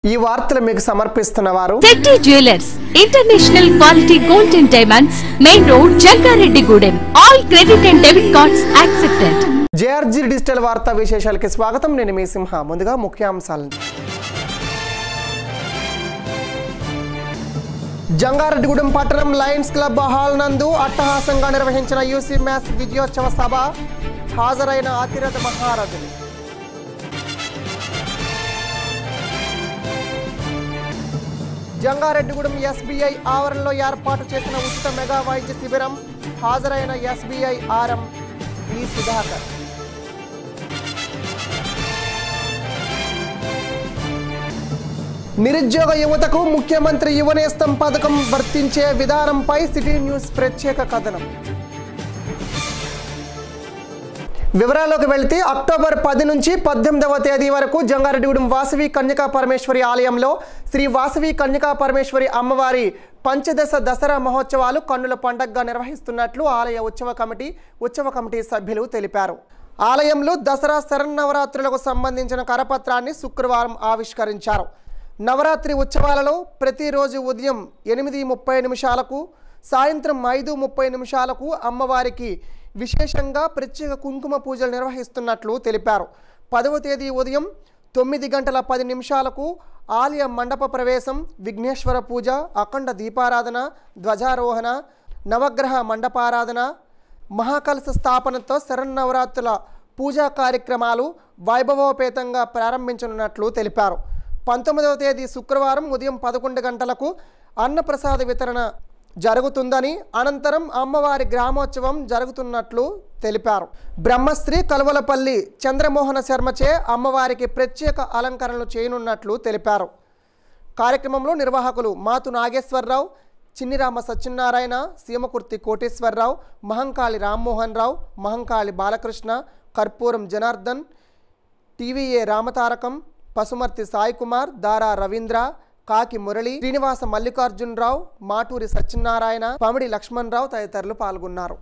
ఈ వార్తలు మీకు సమర్పిస్తున్న వారు Shetty jewellers international quality gold and diamonds main road Jangareddygudem all credit and debit cards accepted JRG digital వార్తా విశేషాలకి స్వాగతం నేను మీ సింహ ముందుగా ముఖ్యాంశాలు జంగారెడ్డిగూడెం పట్టణం లయన్స్ క్లబ్ హాల్ నందు అట్టహాసంగా నిర్వహించిన యూసీ మ్యాథ్స్ విజయోత్సవ సభ హాజరైన అతిరథ మహారథులు జంగారెడ్డిగూడెం ఎస్బీఐ ఆవరణలో ఏర్పాటు చేసిన ఉచిత మెగా వైద్య శిబిరం హాజరైన ఎస్బీఐ ఆర్ఎం ఈ సుధాకర్ నిరుద్యోగ యువతకు ముఖ్యమంత్రి యువనేస్తం పథకం వర్తించే విధానంపై సిటీ న్యూస్ ప్రత్యేక కథనం వివరాల్లోకి వెళితే అక్టోబర్ పది నుంచి పద్దెనిమిదవ తేదీ వరకు జంగారెడ్డిగూడెం వాసవి కన్యకా పరమేశ్వరి ఆలయంలో శ్రీ వాసవి కన్యకా పరమేశ్వరి అమ్మవారి పంచదశ దసరా మహోత్సవాలు కన్నుల పండగగా నిర్వహిస్తున్నట్లు ఆలయ ఉత్సవ కమిటీ ఉత్సవ కమిటీ సభ్యులు తెలిపారు ఆలయంలో దసరా శరన్నవరాత్రులకు సంబంధించిన కరపత్రాన్ని శుక్రవారం ఆవిష్కరించారు నవరాత్రి ఉత్సవాలలో ప్రతిరోజు ఉదయం ఎనిమిది ముప్పై నిమిషాలకు సాయంత్రం ఐదు ముప్పై నిమిషాలకు అమ్మవారికి విశేషంగా ప్రత్యేక కుంకుమ పూజలు నిర్వహిస్తున్నట్లు తెలిపారు పదవ తేదీ ఉదయం తొమ్మిది గంటల పది నిమిషాలకు ఆలయ మండప ప్రవేశం విఘ్నేశ్వర పూజ అఖండ దీపారాధన ధ్వజారోహణ నవగ్రహ మండపారాధన మహాకలశ స్థాపనతో శరన్నవరాత్రుల పూజా కార్యక్రమాలు వైభవోపేతంగా ప్రారంభించనున్నట్లు తెలిపారు పంతొమ్మిదవ తేదీ శుక్రవారం ఉదయం పదకొండు గంటలకు అన్నప్రసాద వితరణ జరుగుతుందని అనంతరం అమ్మవారి గ్రామోత్సవం జరుగుతున్నట్లు తెలిపారు బ్రహ్మశ్రీ కలువలపల్లి చంద్రమోహన శర్మచే అమ్మవారికి ప్రత్యేక అలంకరణలు చేయనున్నట్లు తెలిపారు కార్యక్రమంలో నిర్వాహకులు మాతు నాగేశ్వరరావు చిన్నిరామ సత్యనారాయణ సీమకుర్తి కోటేశ్వరరావు మహంకాళి రామ్మోహన్ రావు మహంకాళి బాలకృష్ణ కర్పూరం జనార్దన్ టీవీఏ రామతారకం పసుమర్తి సాయి కుమార్ దారా రవీంద్ర కాకి మురళి శ్రీనివాస మల్లికార్జునరావు మాటూరి సత్యనారాయణ పమిడి లక్ష్మణరావు తదితరులు పాల్గొన్నారు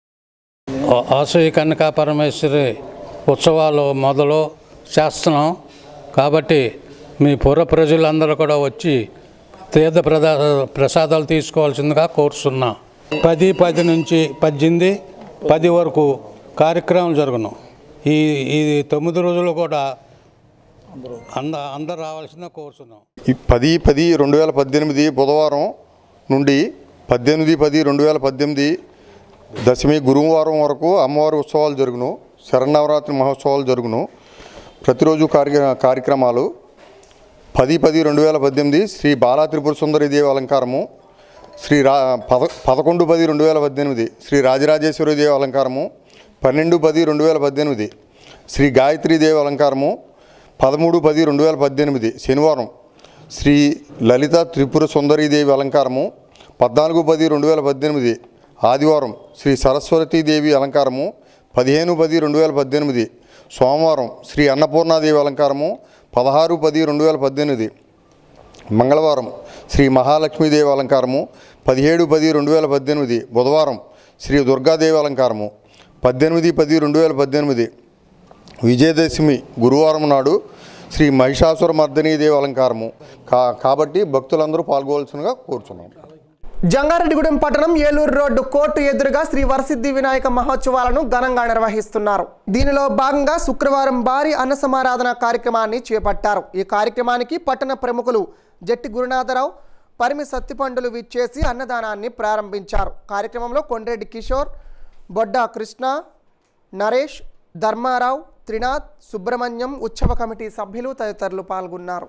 ఆశయ కన్యకా పరమేశ్వరి ఉత్సవాలు మొదలు చేస్తున్నాం కాబట్టి మీ పుర ప్రజలందరూ కూడా వచ్చి తీర్థ ప్రదా ప్రసాదాలు తీసుకోవాల్సిందిగా కోరుతున్నా పది పది నుంచి పద్దెనిమిది పది వరకు కార్యక్రమం జరుగును ఈ ఈ తొమ్మిది రోజులు కూడా అంద అందరు రావాల్సిందిగా కోరుతున్నాం ఈ పది పది రెండు వేల పద్దెనిమిది బుధవారం నుండి పద్దెనిమిది పది రెండు వేల పద్దెనిమిది దశమి గురువారం వరకు అమ్మవారి ఉత్సవాలు జరుగును శరన్నవరాత్రి మహోత్సవాలు జరుగును ప్రతిరోజు కార్య కార్యక్రమాలు పది పది రెండు వేల పద్దెనిమిది శ్రీ బాలా త్రిపుర సుందరి దేవి అలంకారము శ్రీ రా పద పదకొండు పది రెండు వేల పద్దెనిమిది శ్రీ రాజరాజేశ్వరి దేవి అలంకారము పన్నెండు పది రెండు వేల పద్దెనిమిది శ్రీ గాయత్రీ దేవి అలంకారము పదమూడు పది రెండు వేల పద్దెనిమిది శనివారం శ్రీ లలిత త్రిపుర సుందరీదేవి అలంకారము పద్నాలుగు పది రెండు వేల పద్దెనిమిది ఆదివారం శ్రీ సరస్వతీదేవి అలంకారము పదిహేను పది రెండు వేల పద్దెనిమిది సోమవారం శ్రీ అన్నపూర్ణాదేవి అలంకారము పదహారు పది రెండు వేల పద్దెనిమిది మంగళవారం శ్రీ మహాలక్ష్మీదేవి అలంకారము పదిహేడు పది రెండు వేల పద్దెనిమిది బుధవారం శ్రీ దుర్గాదేవి అలంకారము పద్దెనిమిది పది రెండు వేల పద్దెనిమిది విజయదశమి గురువారం నాడు శ్రీ మహిషాసుర మర్దనీదేవి అలంకారము కా కాబట్టి భక్తులందరూ పాల్గొవలసినగా కోరుచున్నాం జంగారెడ్డిగూడెం పట్టణం ఏలూరు రోడ్డు కోర్టు ఎదురుగా శ్రీ వరసిద్ధి వినాయక మహోత్సవాలను ఘనంగా నిర్వహిస్తున్నారు దీనిలో భాగంగా శుక్రవారం భారీ అన్న సమారాధన కార్యక్రమాన్ని చేపట్టారు ఈ కార్యక్రమానికి పట్టణ ప్రముఖులు జట్టి గురునాథరావు పరిమి సత్తిపండులు విచ్చేసి అన్నదానాన్ని ప్రారంభించారు కార్యక్రమంలో కొండ్రెడ్డి కిషోర్ బొడ్డా కృష్ణ నరేష్ ధర్మారావు త్రినాథ్ సుబ్రహ్మణ్యం ఉత్సవ కమిటీ సభ్యులు తదితరులు పాల్గొన్నారు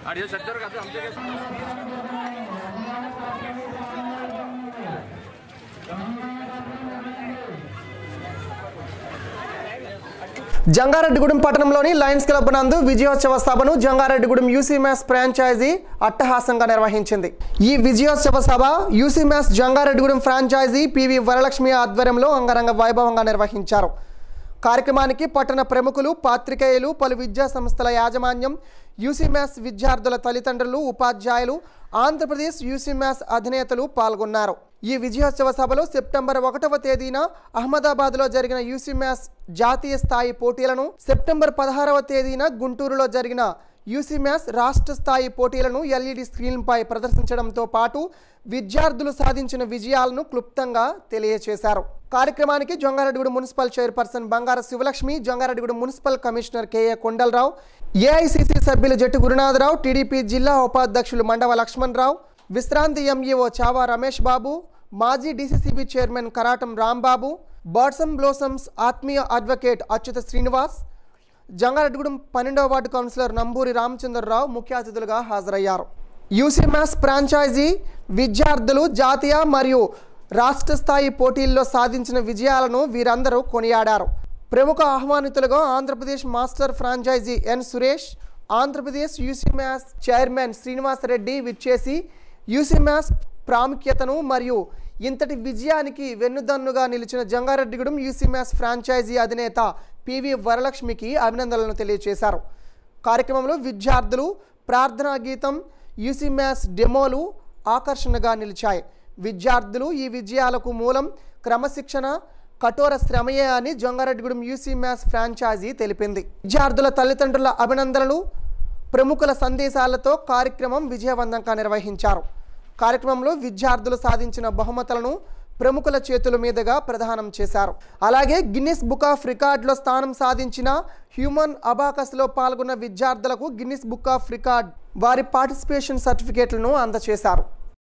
జంగారెడ్డిగూడెం పట్టణంలోని లయన్స్ క్లబ్ నందు విజయోత్సవ సభను జంగారెడ్డిగూడెం యూసీమ్యాస్ ఫ్రాంచైజీ అట్టహాసంగా నిర్వహించింది ఈ విజయోత్సవ సభ UCMAS Jangareddygudem franchisee PV Varalakshmi ఆధ్వర్యంలో అంగరంగ వైభవంగా నిర్వహించారు కార్యక్రమానికి పట్టణ ప్రముఖులు పాత్రికేయులు పలు విద్యా సంస్థల యాజమాన్యం యూసీమ్యాస్ విద్యార్థుల తల్లిదండ్రులు ఉపాధ్యాయులు ఆంధ్రప్రదేశ్ యూసీమ్యాస్ అధినేతలు పాల్గొన్నారు ఈ విజయోత్సవ సభలో సెప్టెంబర్ ఒకటవ తేదీన అహ్మదాబాద్లో జరిగిన యూసీమ్యాస్ జాతీయ స్థాయి పోటీలను సెప్టెంబర్ పదహారవ తేదీన గుంటూరులో జరిగిన యూసీమ్యాస్ రాష్ట్ర స్థాయి పోటీలను ఎల్ఈడి స్క్రీన్పై ప్రదర్శించడంతో పాటు విద్యార్థులు సాధించిన విజయాలను క్లుప్తంగా తెలియజేశారు కార్యక్రమానికి Jangareddygudem municipal chairperson Bangara Sivalakshmi Jangareddygudem municipal commissioner KA Kondalarao AICC సభ్యులు జట్టు గురునాథరావు టీడీపీ జిల్లా ఉపాధ్యక్షులు మండవ లక్ష్మణరావు విశ్రాంతి ఎంఈఓ చావా రమేష్ బాబు మాజీ DCCB chairman Karatam Rambabu buds and blossoms ఆత్మీయ అడ్వకేట్ అచ్యుత శ్రీనివాస్ జంగారెడ్డిగూడెం పన్నెండవ వార్డు కౌన్సిలర్ నంబూరి రామచంద్రరావు ముఖ్య అతిథులుగా హాజరయ్యారు యూసీమాస్ ఫ్రాంచైజీ విద్యార్థులు జాతీయ మరియు రాష్ట్ర స్థాయి పోటీల్లో సాధించిన విజయాలను వీరందరూ కొనియాడారు ప్రముఖ ఆహ్వానితులుగా Andhra Pradesh master franchisee N Suresh Andhra Pradesh UCMAS chairman Srinivas Reddy విచ్చేసి యూసీమాస్ ప్రాముఖ్యతను మరియు ఇంతటి విజయానికి వెన్నుదన్నుగా నిలిచిన జంగారెడ్డిగూడెం యూసీమాస్ ఫ్రాంచైజీ అధినేత పివి వరలక్ష్మికి అభినందనలు తెలియజేశారు కార్యక్రమంలో విద్యార్థులు ప్రార్థనా గీతం యూసీమాస్ డెమోలు ఆకర్షణగా నిలిచాయి విద్యార్థులు ఈ విజయాలకు మూలం క్రమశిక్షణ కఠోర శ్రమయే అని జొంగారెడ్డిగూడెం యూసీ మ్యాథ్స్ ఫ్రాంచైజీ తెలిపింది విద్యార్థుల తల్లిదండ్రుల అభినందనలు ప్రముఖుల సందేశాలతో కార్యక్రమం విజయవంతంగా నిర్వహించారు కార్యక్రమంలో విద్యార్థులు సాధించిన బహుమతులను ప్రముఖుల చేతుల మీదుగా ప్రదానం చేశారు అలాగే గిన్నిస్ బుక్ ఆఫ్ రికార్డులో స్థానం సాధించిన హ్యూమన్ అబాకస్లో పాల్గొన్న విద్యార్థులకు గిన్నిస్ బుక్ ఆఫ్ రికార్డ్ వారి పార్టిసిపేషన్ సర్టిఫికేట్లను అందజేశారు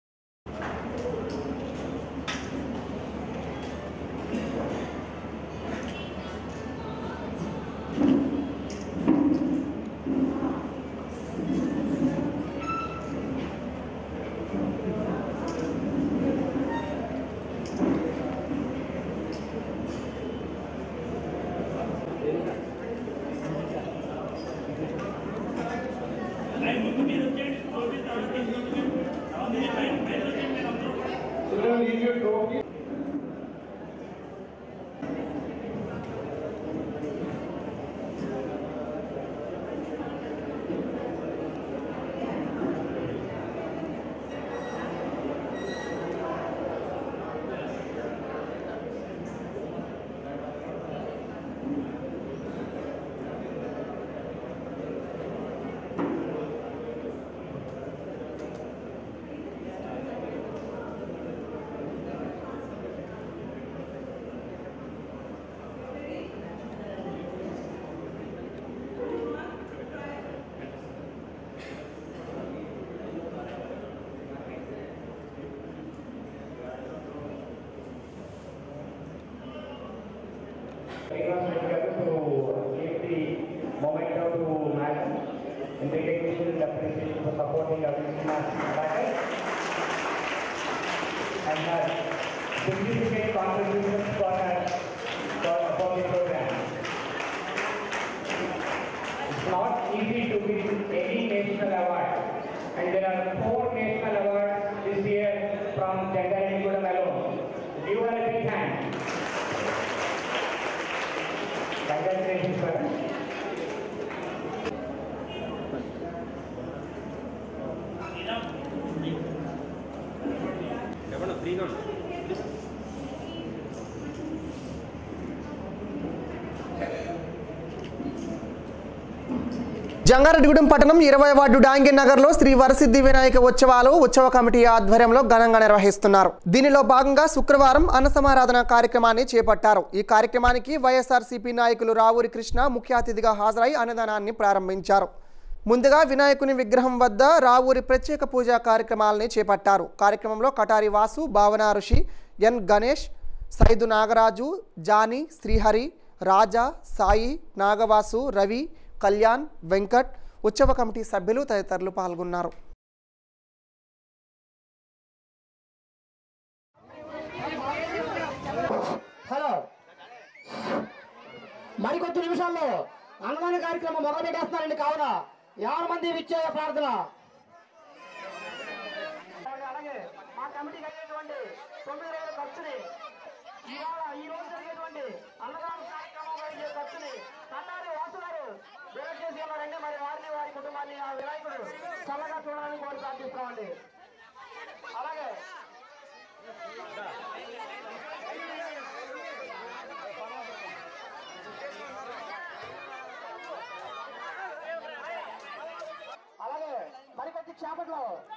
Because we have to give the momentum to Madam in the recognition and appreciation for supporting our business matters and her significant contributions for her for, for the program. It's not easy to win any national award and there are four national awards this year from Jangareddy alone. Give her a big hand. Congratulations, madam. Jangareddygudem పట్టణం ఇరవై ward డాంగి నగర్లో శ్రీ వరసిద్ధి వినాయక ఉత్సవాలు ఉత్సవ committee ఆధ్వర్యంలో ఘనంగా నిర్వహిస్తున్నారు దీనిలో భాగంగా శుక్రవారం అన్నసమారాధన కార్యక్రమాన్ని చేపట్టారు ఈ కార్యక్రమానికి వైఎస్ఆర్సీపీ నాయకులు రావూరి కృష్ణ ముఖ్య అతిథిగా హాజరై అన్నదానాన్ని ప్రారంభించారు ముందుగా వినాయకుని విగ్రహం వద్ద రావూరి ప్రత్యేక పూజా కార్యక్రమాలని చేపట్టారు కార్యక్రమంలో కటారి వాసు భావన ఋషి ఎన్ గణేష్ సైదు నాగరాజు జానీ శ్రీహరి రాజా సాయి నాగవాసు రవి కళ్యాణ్ వెంకట్ ఉత్సవ కమిటీ సభ్యులు తదితరులు పాల్గొన్నారు హలో మరికొద్ది నిమిషాల్లో అన్నదాన కార్యక్రమం మొదలు పెట్టేస్తున్నారండి కావున యాభై మంది విచ్చేయ ప్రార్థన అలాగే మా కమిటీకి అయ్యేటువంటి తొమ్మిది రోజుల ఖర్చుని ఇవాళ ఈ రోజు జరిగేటువంటి అన్నదాన కార్యక్రమం అయ్యే ఖర్చుని కన్నారి వాసు గారు విడుదల చేసి ఉన్నారండి మరి వారిని వారి కుటుంబాన్ని ఆ వినాయకుడు చల్లగా చూడాలని కోరి ప్రార్థిస్తామండి అలాగే అలాగే మరికొద్ది చేపట్లో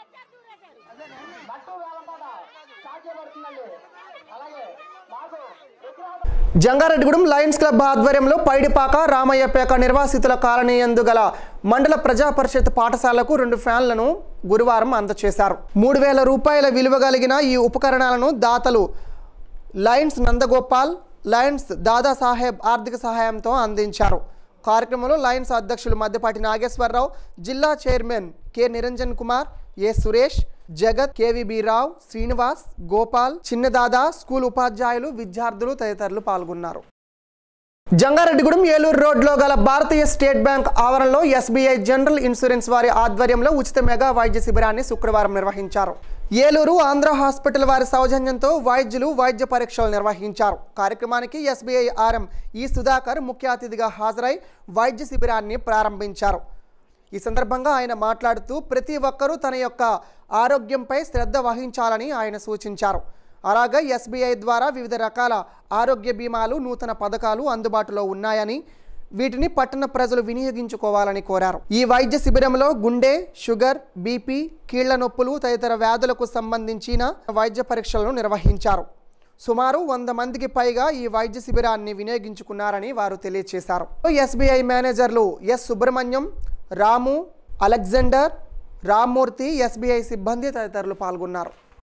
మట్టు వేలంపాట స్టార్ట్ చేయబడుతుందండి అలాగే మాకు విగ్రహాలు జంగారెడ్డిగూడెం లయన్స్ క్లబ్ ఆధ్వర్యంలో పైడిపాక రామయ్యపేక నిర్వాసితుల కాలనీ యందు గల మండల ప్రజా పరిషత్ పాఠశాలకు రెండు ఫ్యాన్లను గురువారం అందజేశారు మూడు వేల రూపాయల విలువ కలిగిన ఈ ఉపకరణాలను దాతలు లయన్స్ నందగోపాల్ లయన్స్ దాదాసాహెబ్ ఆర్థిక సహాయంతో అందించారు కార్యక్రమంలో లయన్స్ అధ్యక్షులు మద్దెపాటి నాగేశ్వరరావు జిల్లా chairman K Niranjan Kumar A Suresh Jagat KVB Rao Srinivas Gopal Chinnadada school ఉపాధ్యాయులు విద్యార్థులు తదితరులు పాల్గొన్నారు జంగారెడ్డిగూడెం ఏలూరు రోడ్లో గల భారతీయ స్టేట్ బ్యాంక్ ఆవరణలో ఎస్బీఐ జనరల్ ఇన్సూరెన్స్ వారి ఆధ్వర్యంలో ఉచిత మెగా వైద్య శిబిరాన్ని శుక్రవారం నిర్వహించారు ఏలూరు ఆంధ్ర హాస్పిటల్ వారి సౌజన్యంతో వైద్యులు వైద్య పరీక్షలు నిర్వహించారు కార్యక్రమానికి ఎస్బీఐ ఆర్ఎం ఈ సుధాకర్ ముఖ్య అతిథిగా హాజరై వైద్య శిబిరాన్ని ప్రారంభించారు ఈ సందర్భంగా ఆయన మాట్లాడుతూ ప్రతి ఒక్కరూ తన యొక్క ఆరోగ్యంపై శ్రద్ధ వహించాలని ఆయన సూచించారు అలాగే ఎస్బీఐ ద్వారా వివిధ రకాల ఆరోగ్య బీమాలు నూతన పథకాలు అందుబాటులో ఉన్నాయని వీటిని పట్టణ ప్రజలు వినియోగించుకోవాలని కోరారు ఈ వైద్య శిబిరంలో గుండె షుగర్ బీపీ కీళ్ల నొప్పులు తదితర వ్యాధులకు సంబంధించిన వైద్య పరీక్షలను నిర్వహించారు సుమారు వంద మందికి పైగా ఈ వైద్య శిబిరాన్ని వినియోగించుకున్నారని వారు తెలియజేశారు SBI managers S Subrahmanyam Ramu Alexander Rammurthy SBI సిబ్బంది తదితరులు పాల్గొన్నారు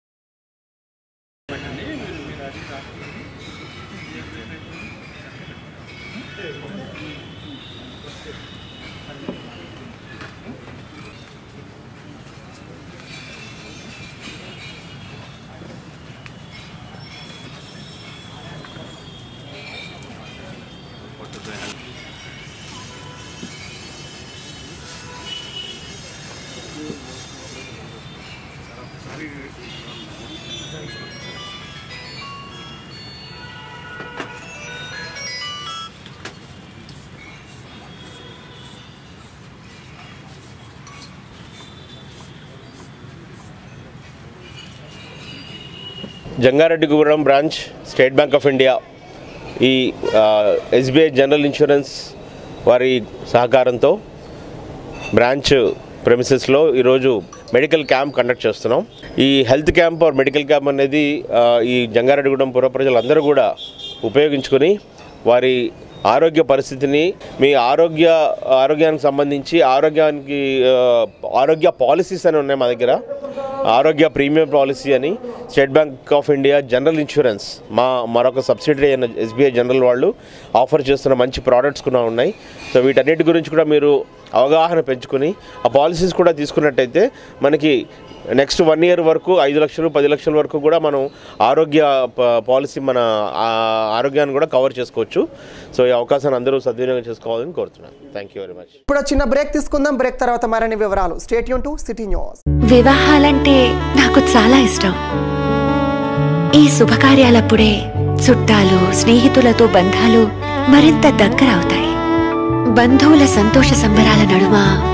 Jangareddygudem branch state bank of India ఈ ఎస్బీఐ జనరల్ ఇన్సూరెన్స్ వారి సహకారంతో బ్రాంచ్ ప్రెమిసెస్లో ఈరోజు మెడికల్ క్యాంప్ కండక్ట్ చేస్తున్నాం ఈ health camp or medical camp అనేది ఆ, ఈ జంగారెడ్డిగూడెం పుర ప్రజలందరూ కూడా ఉపయోగించుకొని వారి ఆరోగ్య పరిస్థితిని మీ ఆరోగ్య ఆరోగ్యానికి సంబంధించి ఆరోగ్యానికి ఆ, ఆరోగ్య పాలసీస్ అని ఉన్నాయి మా దగ్గర ఆరోగ్య ప్రీమియం పాలసీ అని state bank of India general insurance మా మరొక సబ్సిడరీ అయిన ఎస్బీఐ జనరల్ వాళ్ళు ఆఫర్ చేస్తున్న మంచి ప్రోడక్ట్స్ కూడా ఉన్నాయి సో వీటన్నిటి గురించి కూడా మీరు అవగాహన పెంచుకొని ఆ పాలసీస్ కూడా తీసుకున్నట్టయితే మనకి నెక్స్ట్ వన్ ఇయర్ వరకు ఐదు లక్షలు పది లక్షల వరకు కూడా మనం ఆరోగ్య ప- పాలసీ మన ఆ, ఆరోగ్యాన్ని కూడా కవర్ చేసుకోవచ్చు సో ఈ అవకాశాన్ని అందరూ సద్వినియోగం చేసుకోవాలని కోరుతున్నాను థ్యాంక్ యూ వెరీ మచ్ ఇప్పుడు చిన్న బ్రేక్ తీసుకుందాం బ్రేక్ తర్వాత మరిన్ని వివరాలు స్టేట్ యూన్ టు సిటీ న్యూస్ వివాహాలంటే నాకు చాలా ఇష్టం ఈ శుభకార్యాలప్పుడే చుట్టాలు స్నేహితులతో బంధాలు మరింత దగ్గరవుతాయి బంధువుల సంతోష సంబరాల నడుమ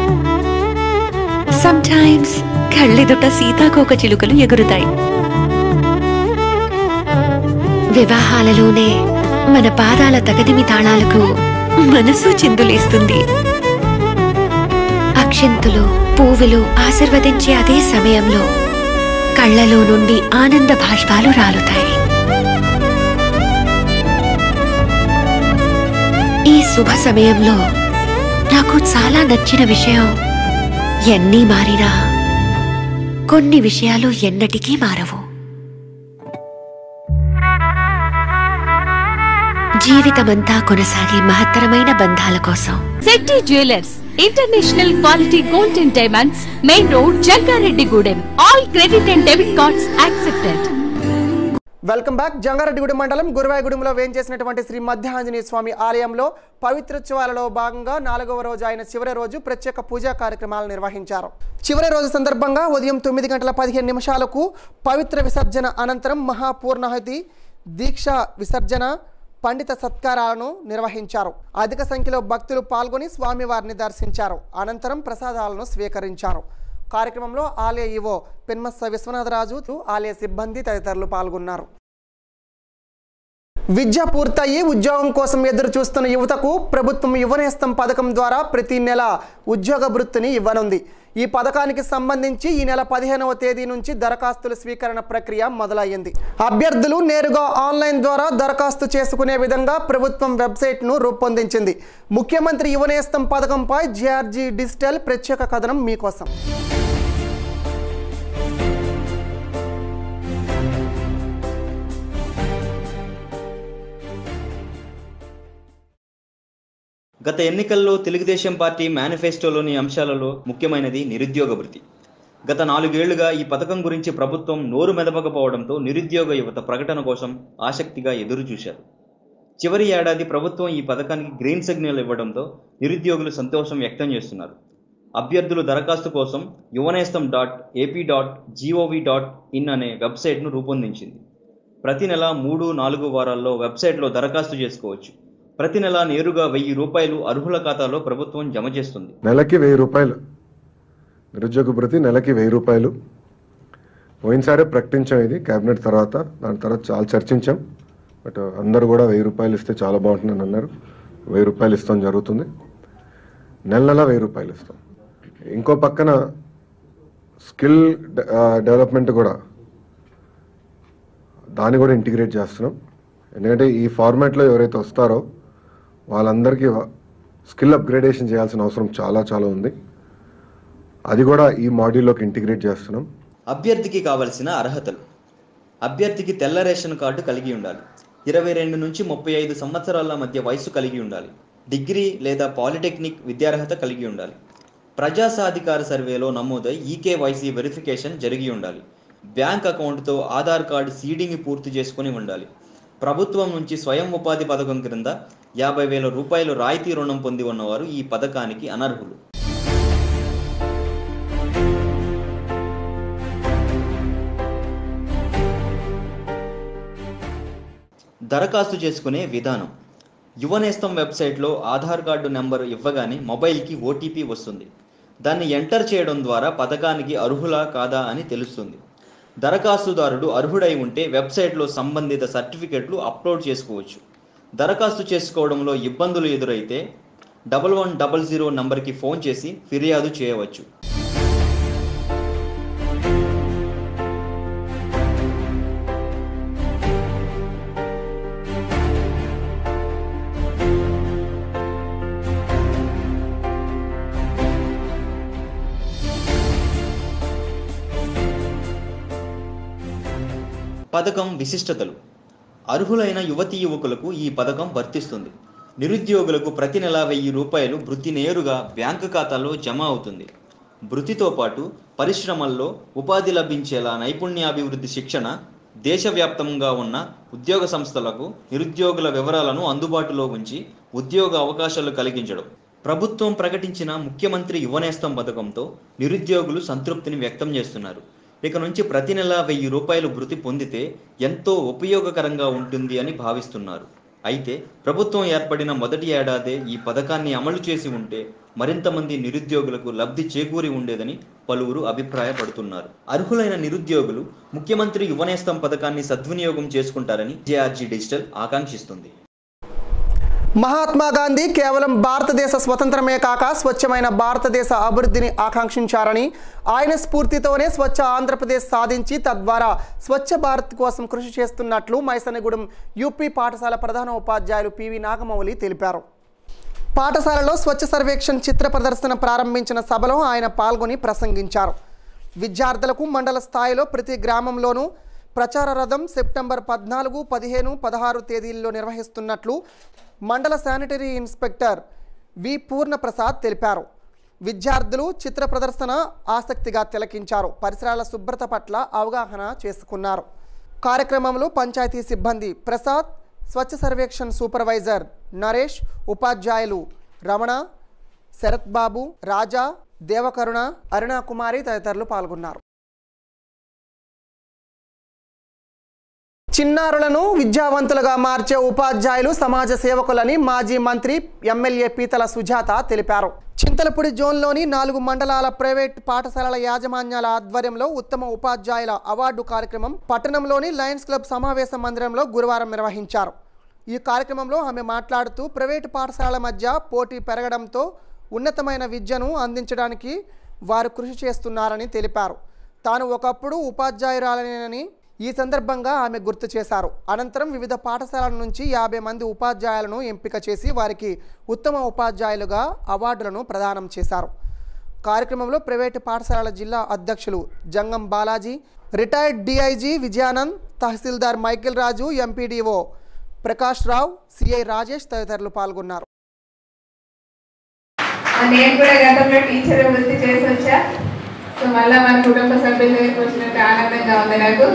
సమ్టైమ్స్ కళ్ళెదుట సీతాకోక చిలుకలు ఎగురుతాయి వివాహాలలోనే మన పాదాల తగదిమి తాళాలకు మనసు చిందులేస్తుంది అక్షంతులు పువ్వులు ఆశీర్వదించే అదే సమయంలో కళ్ళలో నుండి ఆనంద భాష్పాలు రాలుతాయి ఈ శుభ సమయంలో నాకు చాలా నచ్చిన విషయం ఎన్ని మారినా కొన్ని విషయాలు ఎన్నటికీ మారవు జీవితమంతా కొనసాగే మహత్తరమైన బంధాల కోసం Shetty jewellers international quality gold and diamonds main road Jangareddygudem all credit and debit cards accepted welcome back Jangareddygudem మండలం గురువాయగూడెంలో వేంచేసినటువంటి శ్రీ మధ్య ఆంజనేయ స్వామి ఆలయంలో పవిత్రోత్సవాలలో భాగంగా నాలుగవ రోజు ఆయన చివరి రోజు ప్రత్యేక పూజా కార్యక్రమాలు నిర్వహించారు చివరి రోజు సందర్భంగా ఉదయం తొమ్మిది గంటల పదిహేను నిమిషాలకు పవిత్ర విసర్జన అనంతరం మహాపూర్ణాహుతి దీక్ష విసర్జన పండిత సత్కారాలను నిర్వహించారు అధిక సంఖ్యలో భక్తులు పాల్గొని స్వామివారిని దర్శించారు అనంతరం ప్రసాదాలను స్వీకరించారు కార్యక్రమంలో ఆలయ ఈవో పెన్మస్స విశ్వనాథరాజు ఆలయ సిబ్బంది తదితరులు పాల్గొన్నారు విద్య పూర్తయి ఉద్యోగం కోసం ఎదురు చూస్తున్న యువతకు ప్రభుత్వం యువనేస్తం పథకం ద్వారా ప్రతి నెల ఉద్యోగ వృత్తిని ఇవ్వనుంది ఈ పథకానికి సంబంధించి ఈ నెల పదిహేనవ తేదీ నుంచి దరఖాస్తుల స్వీకరణ ప్రక్రియ మొదలయ్యింది అభ్యర్థులు నేరుగా ఆన్లైన్ ద్వారా దరఖాస్తు చేసుకునే విధంగా ప్రభుత్వం వెబ్సైట్ను రూపొందించింది ముఖ్యమంత్రి యువనేస్తం పథకంపై జిఆర్జీ డిజిటల్ ప్రత్యేక కథనం మీకోసం గత ఎన్నికల్లో తెలుగుదేశం పార్టీ మేనిఫెస్టోలోని అంశాలలో ముఖ్యమైనది నిరుద్యోగ భృతి గత నాలుగేళ్లుగా ఈ పథకం గురించి ప్రభుత్వం నోరు మెదపకపోవడంతో నిరుద్యోగ యువత ప్రకటన కోసం ఆసక్తిగా ఎదురు చూశారు చివరి ఏడాది ప్రభుత్వం ఈ పథకానికి గ్రీన్ సిగ్నల్ ఇవ్వడంతో నిరుద్యోగులు సంతోషం వ్యక్తం చేస్తున్నారు అభ్యర్థులు దరఖాస్తు కోసం Yuvanestham dot AP dot gov dot in అనే వెబ్సైట్ను రూపొందించింది ప్రతి నెల మూడు నాలుగు వారాల్లో వెబ్సైట్లో దరఖాస్తు చేసుకోవచ్చు ప్రతి నెల నేరుగా వెయ్యి రూపాయలు అర్హుల ఖాతాలో ప్రభుత్వం జమ చేస్తుంది నెలకి వెయ్యి రూపాయలు నిరుద్యోగ భృతి నెలకి వెయ్యి రూపాయలు పోయినసారే ప్రకటించాం ఇది కేబినెట్ తర్వాత దాని తర్వాత చాలా చర్చించాం బట్ అందరూ కూడా వెయ్యి రూపాయలు ఇస్తే చాలా బాగుంటుందని అన్నారు వెయ్యి రూపాయలు ఇస్తాం జరుగుతుంది నెల నెల వెయ్యి రూపాయలు ఇస్తాం ఇంకో పక్కన స్కిల్ డెవలప్మెంట్ కూడా దాన్ని కూడా ఇంటిగ్రేట్ చేస్తున్నాం ఎందుకంటే ఈ ఫార్మాట్లో ఎవరైతే వస్తారో వాళ్ళందరికీ స్కిల్ అప్గ్రేడేషన్ చేయాల్సిన అవసరం చాలా చాలా ఉంది అది కూడా ఈ మాడ్యూల్లోకి ఇంటిగ్రేట్ చేస్తున్నాం అభ్యర్థికి కావలసిన అర్హతలు అభ్యర్థికి తెల్ల రేషన్ కార్డు కలిగి ఉండాలి ఇరవై రెండు నుంచి ముప్పై ఐదు సంవత్సరాల మధ్య వయసు కలిగి ఉండాలి డిగ్రీ లేదా పాలిటెక్నిక్ విద్యార్హత కలిగి ఉండాలి ప్రజా సాధికార సర్వేలో నమోదై ఈకేవైసీ వెరిఫికేషన్ జరిగి ఉండాలి బ్యాంక్ అకౌంట్తో ఆధార్ కార్డు సీడింగ్ పూర్తి చేసుకుని ఉండాలి ప్రభుత్వం నుంచి స్వయం ఉపాధి పథకం క్రింద యాభై వేల రూపాయలు రాయితీ రుణం పొంది ఉన్నవారు ఈ పథకానికి అనర్హులు దరఖాస్తు చేసుకునే విధానం యువనేస్తం వెబ్సైట్లో ఆధార్ కార్డు నెంబర్ ఇవ్వగానే మొబైల్కి ఓటీపీ వస్తుంది దాన్ని ఎంటర్ చేయడం ద్వారా పథకానికి అర్హులా కాదా అని తెలుస్తుంది దరఖాస్తుదారుడు అర్హుడై ఉంటే వెబ్సైట్లో సంబంధిత సర్టిఫికెట్లు అప్లోడ్ చేసుకోవచ్చు దరఖాస్తు చేసుకోవడంలో ఇబ్బందులు ఎదురైతే డబల్ వన్ డబల్ జీరో నంబర్కి ఫోన్ చేసి ఫిర్యాదు చేయవచ్చు పథకం విశిష్టతలు అర్హులైన యువతీ యువకులకు ఈ పథకం వర్తిస్తుంది నిరుద్యోగులకు ప్రతి నెల వెయ్యి రూపాయలు భృతి నేరుగా బ్యాంకు ఖాతాలో జమ అవుతుంది భృతితో పాటు పరిశ్రమల్లో ఉపాధి లభించేలా నైపుణ్యాభివృద్ధి శిక్షణ దేశవ్యాప్తంగా ఉన్న ఉద్యోగ సంస్థలకు నిరుద్యోగుల వివరాలను అందుబాటులో ఉంచి ఉద్యోగ అవకాశాలు కలిగించడం ప్రభుత్వం ప్రకటించిన ముఖ్యమంత్రి యువనేస్తం పథకంతో నిరుద్యోగులు సంతృప్తిని వ్యక్తం చేస్తున్నారు ఇక నుంచి ప్రతి నెల వెయ్యి రూపాయలు భృతి పొందితే ఎంతో ఉపయోగకరంగా ఉంటుంది అని భావిస్తున్నారు అయితే ప్రభుత్వం ఏర్పడిన మొదటి ఏడాదే ఈ పథకాన్ని అమలు చేసి ఉంటే మరింత మంది నిరుద్యోగులకు లబ్ధి చేకూరి ఉండేదని పలువురు అభిప్రాయపడుతున్నారు అర్హులైన నిరుద్యోగులు ముఖ్యమంత్రి యువనేస్తం పథకాన్ని సద్వినియోగం చేసుకుంటారని జేఆర్జీ డిజిటల్ ఆకాంక్షిస్తుంది మహాత్మా గాంధీ కేవలం భారతదేశ స్వతంత్రమే కాక స్వచ్ఛమైన భారతదేశ అభివృద్ధిని ఆకాంక్షించారని ఆయన స్ఫూర్తితోనే స్వచ్ఛ ఆంధ్రప్రదేశ్ సాధించి తద్వారా స్వచ్ఛ భారత్ కోసం కృషి చేస్తున్నట్లు మైసనగూడెం యూపీ పాఠశాల ప్రధాన ఉపాధ్యాయులు పివి నాగమౌళి తెలిపారు పాఠశాలలో స్వచ్ఛ సర్వేక్షణ్ చిత్ర ప్రదర్శన ప్రారంభించిన సభలో ఆయన పాల్గొని ప్రసంగించారు విద్యార్థులకు మండల స్థాయిలో ప్రతి గ్రామంలోనూ ప్రచార రథం సెప్టెంబర్ పద్నాలుగు పదిహేను పదహారు తేదీల్లో నిర్వహిస్తున్నట్లు మండల శానిటరీ ఇన్స్పెక్టర్ వి పూర్ణప్రసాద్ తెలిపారు విద్యార్థులు చిత్ర ప్రదర్శన ఆసక్తిగా తిలకించారు పరిసరాల శుభ్రత పట్ల అవగాహన చేసుకున్నారు కార్యక్రమంలో పంచాయతీ సిబ్బంది ప్రసాద్ స్వచ్ఛ సర్వేక్షణ్ సూపర్వైజర్ నరేష్ ఉపాధ్యాయులు రమణ శరత్ బాబు రాజా దేవకరుణ అరుణాకుమారి తదితరులు పాల్గొన్నారు చిన్నారులను విద్యావంతులుగా మార్చే ఉపాధ్యాయులు సమాజ సేవకులని మాజీ మంత్రి ఎమ్మెల్యే పీతల సుజాత తెలిపారు చింతలపూడి జోన్లోని నాలుగు మండలాల ప్రైవేట్ పాఠశాలల యాజమాన్యాల ఆధ్వర్యంలో ఉత్తమ ఉపాధ్యాయుల అవార్డు కార్యక్రమం పట్టణంలోని లయన్స్ క్లబ్ సమావేశ మందిరంలో గురువారం నిర్వహించారు ఈ కార్యక్రమంలో ఆమె మాట్లాడుతూ ప్రైవేటు పాఠశాలల మధ్య పోటీ పెరగడంతో ఉన్నతమైన విద్యను అందించడానికి వారు కృషి చేస్తున్నారని తెలిపారు తాను ఒకప్పుడు ఉపాధ్యాయురాలనేనని ఈ సందర్భంగా ఆమె గుర్తు చేశారు అనంతరం వివిధ పాఠశాలల నుంచి యాభై మంది ఉపాధ్యాయులను ఎంపిక చేసి వారికి ఉత్తమ ఉపాధ్యాయులుగా అవార్డులను ప్రదానం చేశారు కార్యక్రమంలో ప్రైవేటు పాఠశాలల జిల్లా అధ్యక్షులు Jangam Balaji retired DIG Vijayanand tahsildar Michael Raju MPDO Prakash Rao CI Rajesh తదితరులు పాల్గొన్నారు నేను కూడా గతంలో టీచర్ వృత్తి చేసి వచ్చా సో మళ్ళా మన కుటుంబ సభ్యుల దగ్గరికి వచ్చినట్టు ఆనందంగా ఉంది నాకు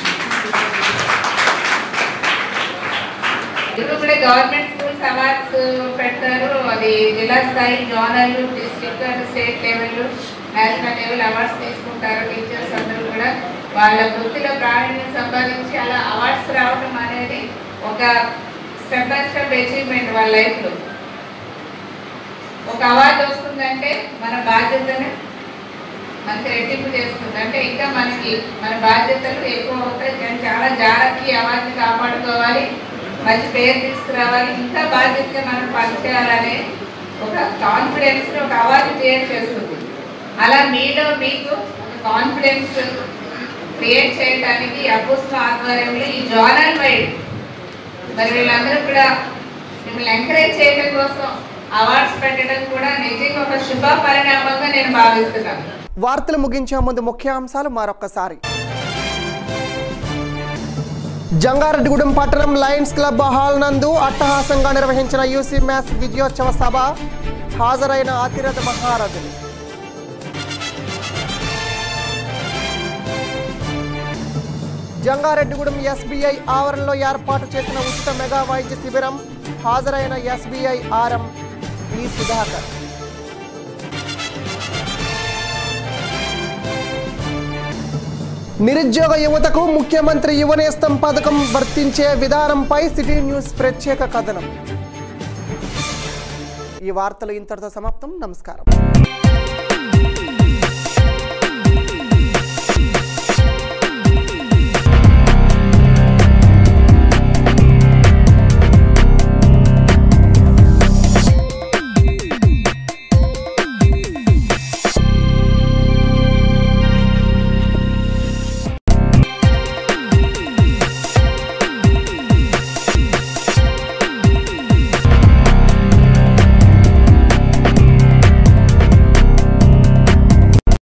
ఇప్పుడు కూడా గవర్నమెంట్ స్కూల్స్ అవార్డ్స్ పెడతారు అది జిల్లా స్థాయి zonal district and state level national level awards తీసుకుంటారు టీచర్స్ అందరూ కూడా వాళ్ళ వృత్తిలో ప్రావీణ్యం సంపాదించి అలా అవార్డ్స్ రావడం అనేది ఒక స్టెప్ బై స్టెప్ అచీవ్మెంట్ వాళ్ళ లైఫ్లో ఒక అవార్డు వస్తుందంటే మన బాధ్యతను మనకి రెట్టింపు చేస్తుంది అంటే ఇంకా మనకి మన బాధ్యతలు ఎక్కువ అవుతాయి కానీ చాలా జాగ్రత్తగా ఈ అవార్డుని కాపాడుకోవాలి మంచి పేరు తీసుకురావాలి ఇంకా బాధ్యతగా మనం పనిచేయాలనే ఒక కాన్ఫిడెన్స్ ఒక అవార్డు క్రియేట్ చేస్తుంది అలా మీలో మీకు కాన్ఫిడెన్స్ క్రియేట్ చేయడానికి అపోస్ల ఆధ్వర్యంలో ఈ జోనల్ వైడ్ మరి వీళ్ళందరూ కూడా మిమ్మల్ని ఎంకరేజ్ చేయడం కోసం అవార్డ్స్ పెట్టడం కూడా నిజంగా ఒక శుభ పరిణామంగా నేను భావిస్తున్నాను వార్తలు ముగించే ముందు ముఖ్యాంశాలు మరొకసారి జంగారెడ్డిగూడెం పట్టణం లయన్స్ క్లబ్ హాల్ నందు అట్టహాసంగా నిర్వహించిన యూసీ మ్యాథ్స్ విజయోత్సవ సభ హాజరైన అతిరథ మహారథులు జంగారెడ్డిగూడెం ఎస్బీఐ ఆవరణలో ఏర్పాటు చేసిన ఉచిత మెగా వైద్య శిబిరం హాజరైన ఎస్బీఐ ఆర్ఎం ఈ సుధాకర్ నిరుద్యోగ యువతకు ముఖ్యమంత్రి యువనేస్తం పథకం వర్తించే విధానంపై సిటీ న్యూస్ ప్రత్యేక కథనం ఈ వార్తలు ఇంతటితో సమాప్తం నమస్కారం